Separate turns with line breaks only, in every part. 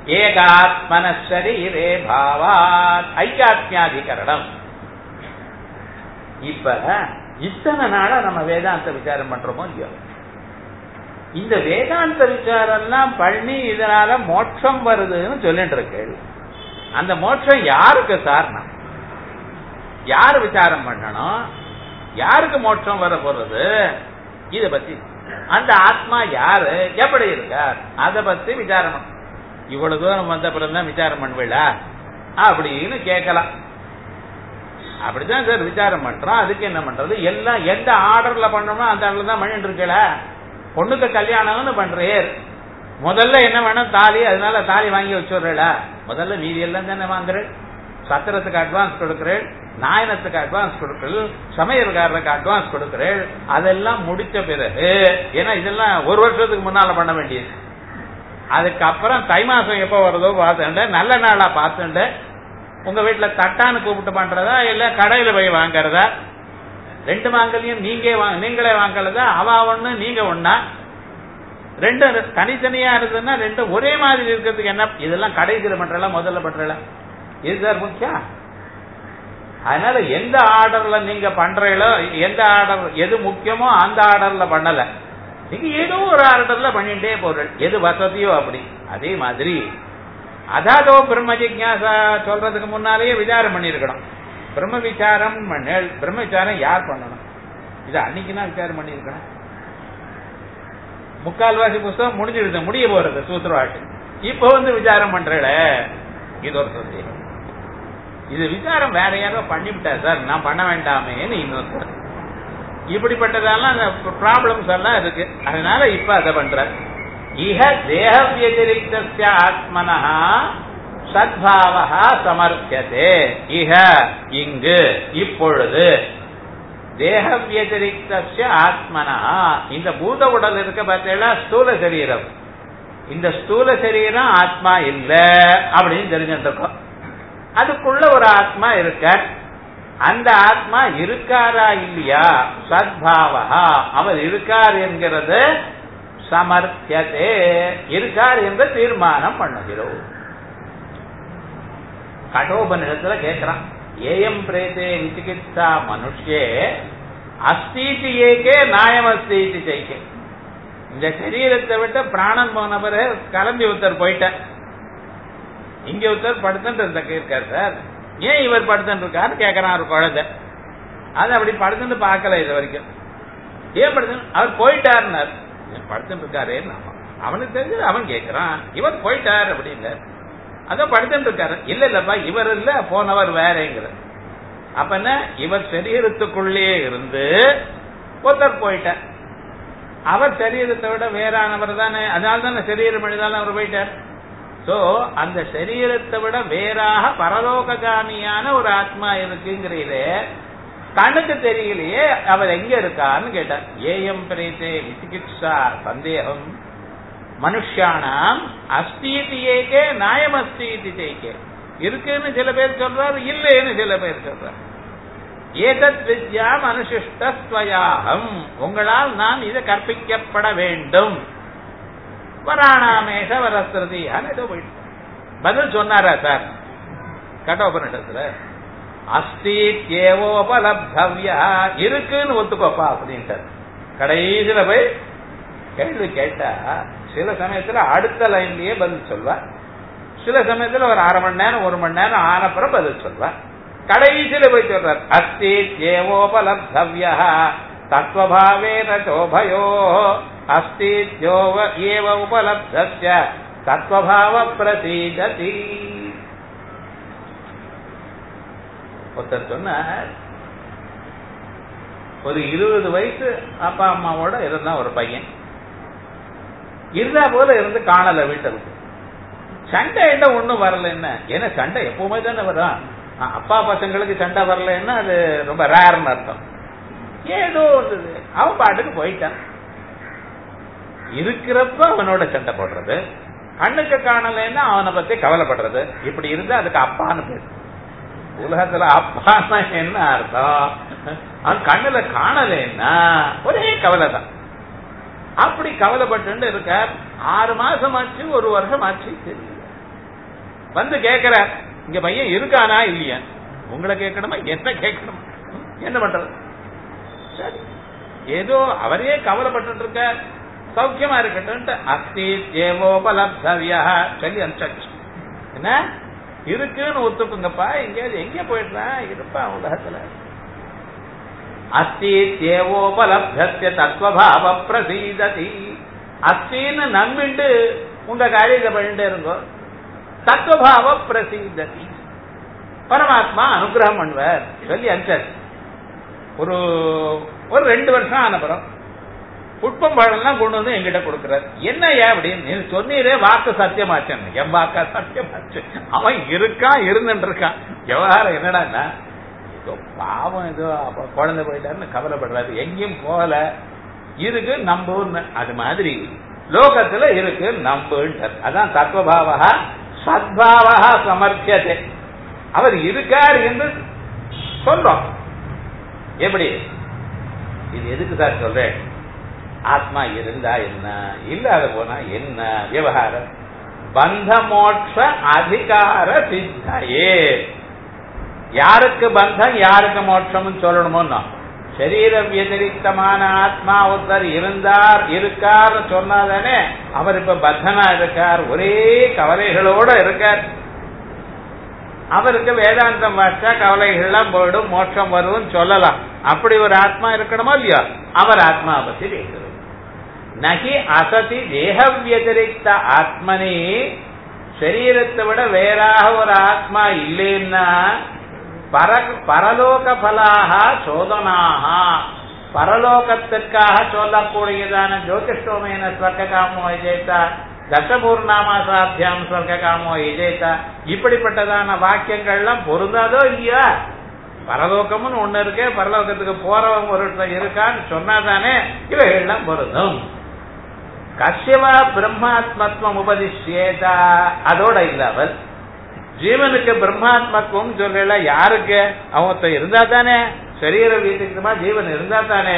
ஏகாத்மன சரீரே பாவாத் ஐக்காத்மியாதிகரணம் இப்ப இத்தனை நாளா நம்ம வேதாந்த விசாரம் பண்றோமோ இல்லையோ இந்த வேதாந்த விசாரம்லாம் பண்ணி இதனால மோட்சம் வருதுன்னு சொல்லிட்டு இருக்கு அந்த மோட்சம் யாருக்கு சாரணம் யாரு விசாரம் பண்ணணும் யாருக்கு மோட்சம் வர போறது இத பத்தி அந்த ஆத்மா யாரு எப்படி இருக்கார் அத பத்தி விசாரம் பண்ணணும் இவ்வளவு தூரம் வந்த பிறகுதான் விசாரம் பண்ணுவீளா அப்படின்னு கேட்கலாம் அப்படிதான் சார் விசாரம் பண்றோம் அதுக்கு என்ன பண்றது எல்லாம் எந்த ஆர்டர்ல பண்ணணுமோ அந்த ஆர்டர்ல தான் பண்ணிட்டு இருக்கல பொண்ணுக்கு கல்யாணம்னு பண்றேன் முதல்ல என்ன வேணும் தாலி அதனால தாலி வாங்கி வச்சுடுறா முதல்ல மீதி எல்லாம் தானே வாங்குறேன் சத்திரத்துக்கு அட்வான்ஸ் கொடுக்கிறேன் நாயனத்துக்கு அட்வான்ஸ் கொடுக்கிறேன் சமையல்காரருக்கு அட்வான்ஸ் கொடுக்கிறேன் அதெல்லாம் முடிச்ச பிறகு ஏன்னா இதெல்லாம் ஒரு வருஷத்துக்கு முன்னால பண்ண வேண்டியது அதுக்கப்புறம் தை மாசம் எப்போ வருதோ பார்த்துட்டு நல்ல நாளா பார்த்துட்டு உங்க வீட்டுல தட்டான்னு கூப்பிட்டு பண்றதா இல்ல கடையில போய் வாங்குறதா ரெண்டு மாங்கல்யம் நீங்க வாங்க நீங்களே வாங்கலதா அவ ஒண்ணு நீங்க ஒண்ணா ரெண்டு தனித்தனியா இருந்ததுன்னா ரெண்டு ஒரே மாதிரி இருக்கிறதுக்கு என்ன இதெல்லாம் கடைசியில் பண்றல முதல்ல பண்றல இது சார் முக்கியம் அதனால எந்த ஆர்டர்ல நீங்க பண்றீங்களோ எந்த ஆர்டர் எது முக்கியமோ அந்த ஆர்டர்ல பண்ணல நீங்க ஏதோ ஒரு ஆர்டர்ல பண்ணிட்டே போறீங்க எது வசதியோ அப்படி அதே மாதிரி அதாதோ பிரம்ம ஜிக்யாசா சொல்றதுக்கு முன்னாலேயே விசாரம் பண்ணிருக்கணும் பிரம்ம விசாரம் பண்ண பிரம்ம விசாரம் யார் பண்ணணும் இது அன்னைக்குன்னா விசாரம் பண்ணிருக்கணும் முக்கால்வாசி புஸ்தகம் முடிஞ்சிருது முடிய போறது சூத்திரவாட்டு இப்ப வந்து விசாரம் பண்றல இது ஒரு சந்தேகம் இது விசாரம் வேற யாரோ பண்ணிவிட்டா சார் நான் பண்ண வேண்டாமேன்னு இன்னொருத்தர் இப்படிப்பட்டதெல்லாம் ப்ராப்ளம்ஸ் எல்லாம் இருக்கு அதனால இப்ப அதை பண்ற இஹ தேக வியதிரிக்த ஆத்மனா சத்பாவா சமர்ப்பியதே இஹ இங்கு இப்பொழுது தேக வியதிரிக்த ஆத்மனா இந்த பூத உடல் இருக்க பார்த்தீங்களா ஸ்தூல சரீரம் இந்த ஸ்தூல சரீரம் ஆத்மா இல்ல அப்படின்னு தெரிஞ்சுட்டு இருக்கோம் அதுக்குள்ள ஒரு ஆத்மா இருக்க அந்த ஆத்மா இருக்காரா இல்லையா சத்பாவா அவர் இருக்கார் என்கிறது சமர்த்தியதே இருக்கார் என்று தீர்மானம் பண்ணுகிறோம் கடோபனிடத்துல கேட்கிறான் ஏயம் பிரேதே விசிகித்சா மனுஷே அஸ்தீதி ஏகே நாயம் அஸ்தீதி ஜெயிக்கே இந்த சரீரத்தை விட்டு பிராணம் போனவர் கிளம்பி ஒருத்தர் போயிட்டார் இங்க ஒருத்தர் படுத்துட்டு இருந்த இருக்கார் சார் ஏன் இவர் படுத்துட்டு இருக்காரு கேட்கிறான் ஒரு குழந்தை அது அப்படி படுத்துட்டு பார்க்கல இது வரைக்கும் ஏன் படுத்து அவர் போயிட்டாருன்னார் படுத்துட்டு இருக்காரு அவனுக்கு தெரிஞ்சது அவன் கேட்கிறான் இவர் போயிட்டார் அப்படின்னு அதான் படுத்துட்டு இருக்காரு இல்ல இல்லப்பா இவர் இல்ல போனவர் வேறங்கிற அப்ப என்ன இவர் சரீரத்துக்குள்ளே இருந்து ஒருத்தர் போயிட்டார் அவர் சரீரத்தை விட வேறானவர் தானே அதனால தானே சரீரம் எழுதாலும் அவர் போயிட்டார் சோ அந்த சரீரத்தை விட வேறாக பரலோககாமியான ஒரு ஆத்மா இருக்குங்கிறீரே கண்ணுக்கு தெரியலையே அவர் எங்க இருக்கான்னு கேட்டார் ஏஎம் பிரேத்தே விசிகிட்சா சந்தேகம் மனுஷானாம் அஸ்தீதி ஏகே நாயம் அஸ்தீதி தேக்கே இருக்குன்னு சில பேர் சொல்றாரு இல்லைன்னு சில பேர் சொல்றாரு ஏதத் வித்யாம் அனுசிஷ்டஸ்வயாகம் உங்களால் நான் இது கற்பிக்கப்பட வேண்டும் வராணாமேஷ வரஸ்திரதி ஏதோ போயிட்டு பதில் சொன்னாரா சார் கட்டோபனிடத்துல அஸ்தீத்யேவோபலப்தவ்யா இருக்குன்னு ஒத்துக்கோப்பா அப்படின்ட்டார் கடைசியில போய் கேள்வி கேட்டா சில சமயத்துல அடுத்த லைன்லயே பதில் சொல்வா சில சமயத்துல ஒரு அரை மணி நேரம் ஒரு மணி நேரம் ஆனப்புறம் பதில் சொல்வா கடைசியில போய் சொல்றார் அஸ்தீத்யேவோபலப்தவ்யா தத்வபாவேன சோபயோ அஸ்தீத்யோவ ஏவ உபலப்தஸ்ய தத்வபாவ பிரசீததி ஒருத்தர் சொன்னார் ஒரு இருபது வயசு அப்பா அம்மாவோட இருந்தான் ஒரு பையன் இருந்தா போல இருந்து காணல வீட்டை விட்டு சண்டை என்ன ஒண்ணும் வரல என்ன ஏன்னா சண்டை எப்பவுமே தானே வரும் அப்பா பசங்களுக்கு சண்டை வரலன்னா அது ரொம்ப ரேர்னு அர்த்தம் ஏதோ வந்தது அவன் பாட்டுக்கு போயிட்டான் இருக்கிறப்ப அவனோட சண்டை போடுறது கண்ணுக்கு காணலைன்னா அவனை பத்தி கவலைப்படுறது இப்படி இருந்தா அதுக்கு அப்பான்னு பேரு உலகத்துல அப்பான்னா என்ன அர்த்தம் அவன் கண்ணுல காணலைன்னா ஒரே கவலை தான் அப்படி கவலைப்பட்டு இருக்க ஆறு மாசம் ஆச்சு ஒரு வருஷம் ஆச்சு தெரியல வந்து கேட்கிற இங்க பையன் இருக்கானா இல்லையா உங்களை கேட்கணுமா என்ன கேட்கணுமா என்ன பண்றது சரி ஏதோ அவரே கவலைப்பட்டு இருக்க சௌக்கியமா இருக்கட்டும் அஸ்தி ஏவோபலப்தவியா சொல்லி அனுப்பிச்சாச்சு என்ன இருக்குன்னு ஒத்துக்குங்கப்பா எங்கேயாவது எங்க போயிடுறான் இருப்பா உலகத்துல அஸ்தி ஏவோபலப்தஸ்ய தத்துவபாவ பிரசீததி அஸ்தின்னு நம்பிண்டு உங்க காரியத்தை பண்ணிட்டு இருங்கோ தத்துவபாவ பிரசீததி பரமாத்மா அனுகிரகம் பண்ணுவார் சொல்லி அனுப்பிச்சாச்சு ஒரு ஒரு ரெண்டு வருஷம் ஆனப்புறம் புட்பம் பழம்லாம் கொண்டு வந்து எங்கிட்ட கொடுக்கிறார் என்ன ஏன் அப்படின்னு நீ சொன்னீரே வாக்கு சத்தியமாச்சன் என் வாக்கா சத்தியமாச்சு அவன் இருக்கான் இருந்துட்டு இருக்கான் விவகாரம் என்னடான்னா ஏதோ பாவம் ஏதோ அப்ப குழந்தை போயிட்டாருன்னு கவலைப்படுறாரு எங்கேயும் போகல இருக்கு நம்புன்னு அது மாதிரி லோகத்துல இருக்கு நம்புன்றார் அதான் தத்துவபாவா சத்பாவா சமர்த்தியதே அவர் இருக்கார் என்று சொல்றோம் எப்படி இது எதுக்கு சார் சொல்றேன் ஆத்மா இருந்தா என்ன இல்லாத போனா என்ன விவகாரம் பந்த மோட்ச அதிகார சித்தையே யாருக்கு பந்தம் யாருக்கு மோட்சம் சொல்லணுமோ சரீர வியதிரிக்தமான ஆத்மா ஒருத்தர் இருந்தார் இருக்கார் சொன்னாதானே அவர் இப்ப பத்தனா இருக்கார் ஒரே கவலைகளோட இருக்கார் அவருக்கு வேதாந்தம் வாச்சா கவலைகள்லாம் போயிடும் மோட்சம் வரும்னு சொல்லலாம் அப்படி ஒரு ஆத்மா இருக்கணுமோ இல்லையோ அவர் ஆத்மா பத்தி பேசுறது நகி அசதி தேக வியதிரிக்த ஆத்மனி சரீரத்தை விட வேறாக ஒரு ஆத்மா இல்லைன்னா பர பரலோக பலாக சோதனாக பரலோகத்திற்காக சொல்லக்கூடியதான ஜோதிஷ்டோமேன ஸ்வர்க்க காமோ விஜேதா தசபூர்ணாமா சாத்தியம் ஸ்வர்க்க காமோ விஜேதா இப்படிப்பட்டதான வாக்கியங்கள்லாம் பொருந்தாதோ இல்லையா பரலோகம்னு ஒண்ணு இருக்கு பரலோகத்துக்கு போறவங்க ஒரு இருக்கான்னு சொன்னாதானே இவைகள்லாம் பொருந்தும் கஷ்யவா பிரம்மாத்மத்துவம் உபதிஷ்யேதா அதோட இல்லாமல் ஜீவனுக்கு பிரம்மாத்மத்துவம் சொல்லல யாருக்கு அவன் இருந்தா தானே சரீர வீட்டுக்குமா ஜீவன் இருந்தா தானே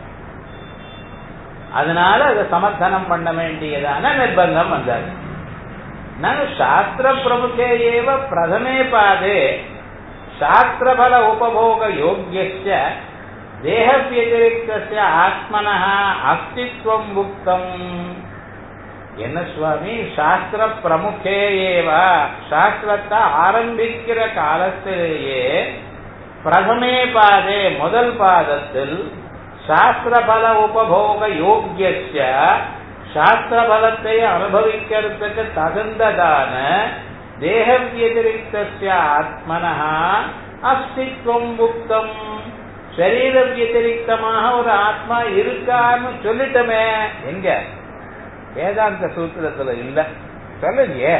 அதனால அதை சமர்த்தனம் பண்ண வேண்டியதான நிர்பந்தம் வந்தாரு நான் சாஸ்திர பிரமுகே ஏவ பிரதமே பாதே சாஸ்திரபல உபபோக யோகிய தேக வத்திரிக்த ஆத்மன அஸ்தித்வம் முக்தம் என்ன சுவாமி சாஸ்திர பிரமுகே ஏவ சாஸ்திரத்தை ஆரம்பிக்கிற காலத்திலேயே பிரதமே பாதே முதல் பாதத்தில் சாஸ்திரபல உபபோக யோகிய சாஸ்திர பலத்தை அனுபவிக்கிறதுக்கு தகுந்ததான தேக வியதிரிக்த ஆத்மனா அஸ்தித்வம் முக்தம் சரீர வியதிரிக்தமாக ஒரு ஆத்மா இருக்கான்னு சொல்லிட்டோமே எங்க வேதாந்த சூத்திரத்துல இல்ல சொல்லலையே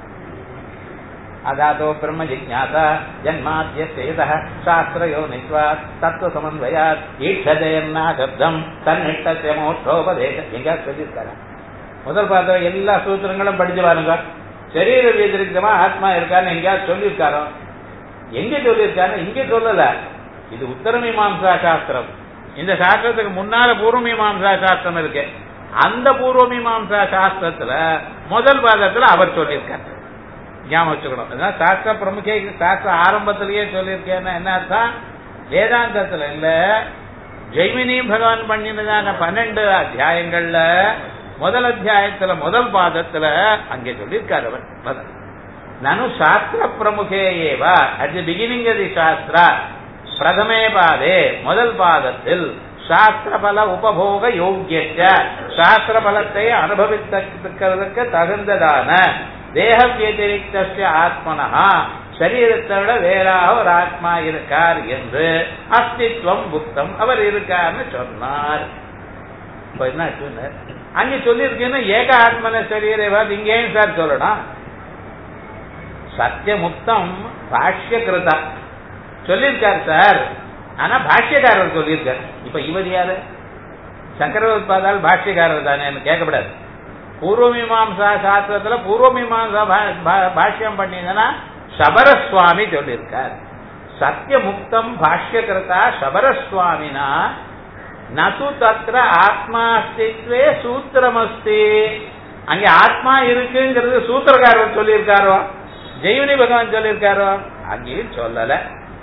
அதாதோ பிரம்ம ஜிஜாசா ஜன்மாத்திய சேத சாஸ்திரயோ நித்வா தத்துவ சமன்வயாத் ஈட்சதேன்னா சப்தம் தன்னிட்ட மோட்சோபதேச எங்க சொல்லியிருக்காங்க முதல் பார்த்த எல்லா சூத்திரங்களும் படிச்சு பாருங்க சரீர வியதிரிக்தமா ஆத்மா இருக்கான்னு எங்கேயாவது சொல்லியிருக்காரோ எங்க சொல்லியிருக்காரு இங்க சொல்லல இது உத்தர மீமாம்சா சாஸ்திரம் இந்த சாஸ்திரத்துக்கு முன்னால பூர்வ மீமாம்சா சாஸ்திரம் இருக்கு அந்த பூர்வ மீமாம்சா சாஸ்திரத்துல முதல் பாதத்துல அவர் சொல்லியிருக்காரு ஞாபகம் வச்சுக்கணும் அதான் சாஸ்திர பிரமுகே சாஸ்திர ஆரம்பத்திலேயே சொல்லியிருக்கேன்னா என்ன அர்த்தம் வேதாந்தத்துல இல்ல ஜெய்மினி பகவான் பண்ணினதான பன்னெண்டு அத்தியாயங்கள்ல முதல் அத்தியாயத்துல முதல் பாதத்துல அங்கே சொல்லியிருக்காரு அவர் பதில் நனு சாஸ்திர பிரமுகே ஏவா அட் தி பிகினிங் தி சாஸ்திரா பிரதமே பாதே முதல் பாதத்தில் சாஸ்திர பல உபபோக யோகிய சாஸ்திர பலத்தை அனுபவித்திருக்கிறதுக்கு தகுந்ததான தேக வியதிரிக்த ஆத்மனா சரீரத்தை விட வேறாக ஒரு ஆத்மா இருக்கார் என்று அஸ்தித்வம் புத்தம் அவர் இருக்கார்னு சொன்னார் இப்ப என்ன சொன்னார் அங்க சொல்லியிருக்கேன்னா ஏக ஆத்மன சரீரவாது இங்க ஏன் சார் சொல்லணும் சத்தியமுக்தம் பாஷ்யகிருதா சொல்லியிருக்கார் சார் ஆனா பாஷ்யக்காரர் சொல்லியிருக்கார் இப்ப இவர் யாரு சங்கரவத்பாதால் பாஷ்யக்காரர் தானே கேட்கப்படாது பூர்வமீமாம்சா சாஸ்திரத்துல பூர்வமீமாம்சா பாஷ்யம் பண்ணினா சபரஸ்வாமி சொல்லியிருக்கார் சத்தியமுக்தம் பாஷ்யகிருதா சபரஸ்வாமினா நது தத்திர ஆத்மாஸ்தித்வே சூத்திரமஸ்தி அங்கே ஆத்மா இருக்குங்கிறது சூத்திரக்காரர் சொல்லியிருக்காரோ ஜெய்வனி பகவான் சொல்லியிருக்காரோ அங்கேயும் சொல்லல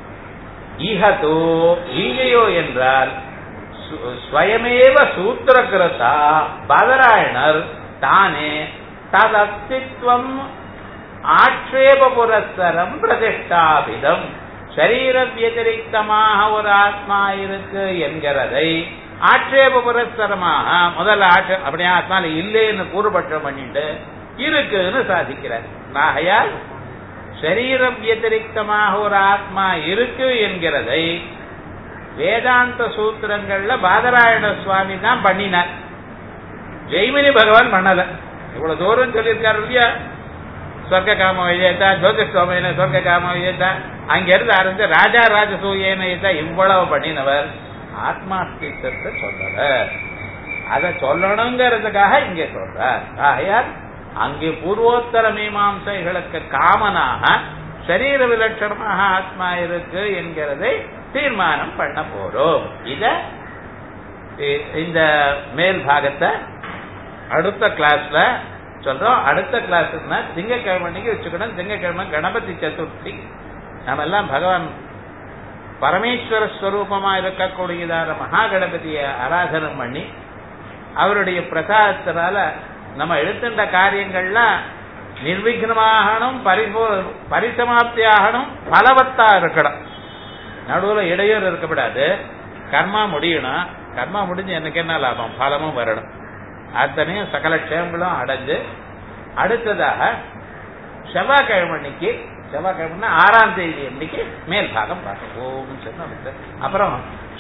ஈகதோ இங்கேயோ என்றால் சு- ஸ்வயமேவ சூத்திரகிருதா பதராயணர் தானே ததஸ்தித்வம் ஆட்சேப புரஸ்தரம் பிரதிஷ்டாபிதம் சரீர வியதிரிக்தமாக ஒரு ஆத்மா இருக்கு என்கிறதை ஆட்சேப புரஸ்தரமாக முதல்ல ஆட்சே அப்படியே ஆத்மால இல்லைன்னு கூறுபட்டம் பண்ணிட்டு இருக்குன்னு சாதிக்கிறார் ஆகையால் சரீரம் வியதிரிக்தமாக ஒரு ஆத்மா இருக்கு என்கிறதை வேதாந்த சூத்திரங்கள்ல பாதராயண சுவாமி தான் பண்ணினார் ஜெய்மினி பகவான் பண்ணல இவ்வளவு தூரம் சொல்லியிருக்காரு இல்லையா சொர்க்க காம விஜயத்தா ஜோதிஷ்டோமேன சொர்க்க காம விஜயத்தா அங்கிருந்து ஆரம்பிச்சு ராஜா ராஜசூயனையத்தா இவ்வளவு பண்ணினவர் ஆத்மாஸ்தித்வத்தை சொல்லல அதை சொல்லணுங்கிறதுக்காக இங்கே சொல்றார் ஆகையால் அங்கே பூர்வோத்தர மீமாம்சைகளுக்கு காமனாக சரீர விலட்சணமாக ஆத்மா இருக்கு என்கிறதை தீர்மானம் பண்ண போறோம் இத இ- இந்த மேல் பாகத்தை அடுத்த கிளாஸ்ல சொல்றோம் அடுத்த கிளாஸ்னா திங்கக்கிழமை அன்னைக்கு வச்சுக்கணும் திங்கக்கிழமை கணபதி சதுர்த்தி நம்ம எல்லாம் பகவான் பரமேஸ்வர ஸ்வரூபமா இருக்கக்கூடியதான மகா கணபதியை ஆராதனம் பண்ணி அவருடைய பிரசாதத்தினால நம்ம எழுத்துண்ட காரியங்கள்லாம் நிர்விக்னமாகணும் பரிபூ பரிசமாப்தி ஆகணும் பலவத்தா இருக்கணும் நடுவுல இடையூறு இருக்கக்கூடாது கர்மா முடியணும் கர்மா முடிஞ்சு எனக்கு என்ன லாபம் பலமும் வரணும் அத்தனையும் சகல க்ஷேமங்களும் அடைஞ்சு அடுத்ததாக செவ்வாய்க்கிழமை அன்னைக்கு செவ்வாய்க்கிழமைனா ஆறாம் தேதி அன்னைக்கு மேல் பாகம் பார்க்க ஓம் சொன்ன அப்புறம்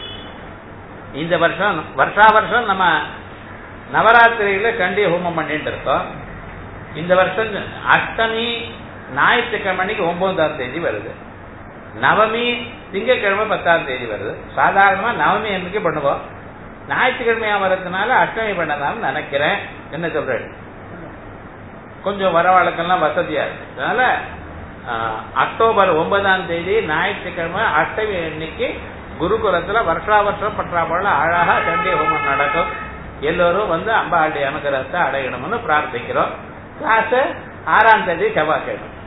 இந்த வருஷம் வருஷா வருஷம் நம்ம நவராத்திரியில கண்டி ஹோமம் பண்ணிட்டு இருக்கோம் இந்த வருஷம் அஷ்டமி ஞாயிற்றுக்கிழமை அன்னைக்கு ஒன்பதாம் தேதி வருது நவமி திங்கட்கிழமை பத்தாம் தேதி வருது சாதாரணமா நவமி அன்னைக்கு பண்ணுவோம் ஞாயிற்றுக்கிழமையா வர்றதுனால அஷ்டமி பண்ணலாம்னு நினைக்கிறேன் என்ன சொல்றேன் கொஞ்சம் வரவாளுக்கெல்லாம் வசதியா இருக்கு அதனால ஆஹ், அக்டோபர் ஒன்பதாம் தேதி ஞாயிற்றுக்கிழமை அஷ்டமி அன்னைக்கு குருகுலத்துல வருஷா வருஷம் பற்றா போல அழகா சண்டே ஹோமம் நடக்கும் எல்லோரும் வந்து அம்பாளுடைய அனுகிரகத்தை அடையணும்னு பிரார்த்திக்கிறோம் கிளாஸ் ஆறாம் தேதி செவ்வாய்க்கிழமை